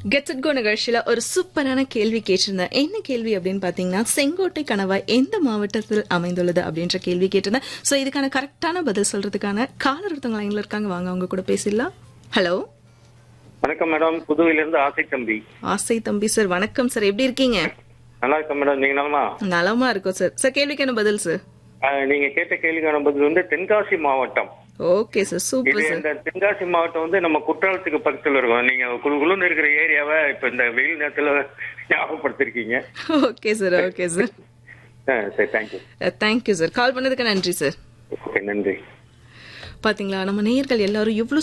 gets it go நிகழ்ச்சியில ஒரு சூப்பரான கேள்வி கேட்டிருந்தேன் என்ன கேள்வி அப்படின்னு பாத்தீங்கன்னா செங்கோட்டை கணவாய் எந்த மாவட்டத்தில் அமைந்துள்ளது அப்படின்ற கேள்வி கேட்டிருந்தேன் சோ இதுக்கான கரெக்டான பதில் சொல்றதுக்கான காலர் ஒருத்தவங்க லைன்ல இருக்காங்க வாங்க அவங்க கூட பேசிடலாம் ஹலோ வணக்கம் மேடம் புதுவையிலிருந்து ஆசை தம்பி ஆசை தம்பி சார் வணக்கம் சார் எப்படி இருக்கீங்க நல்லா இருக்கேன் மேடம் நீங்க நலமா நலமா இருக்கோம் சார் சார் கேள்விக்கு என்ன பதில் சார் ஆஹ், நீங்க கேட்ட கேள்விக்கான பதில் வந்து தென்காசி மாவட்டம் ஓகே சார் இது சூப்பர் சார் இந்த தென்காசி மாவட்டம் வந்து நம்ம குற்றாலத்துக்கு பக்கத்துல இருக்கும் நீங்க குழு குழுன்னு இருக்கிற ஏரியாவை இப்ப இந்த வெயில் நேரத்துல ஞாபகப்படுத்திருக்கீங்க ஓகே சார் ஓகே சார் ஆஹ், சரி தேங்க்யூ தேங்க்யூ சார் கால் பண்ணதுக்கு நன்றி சார் ஓகே நன்றி பாத்தீங்களா நம்ம நேயர்கள் எல்லாரும் எவ்வளவு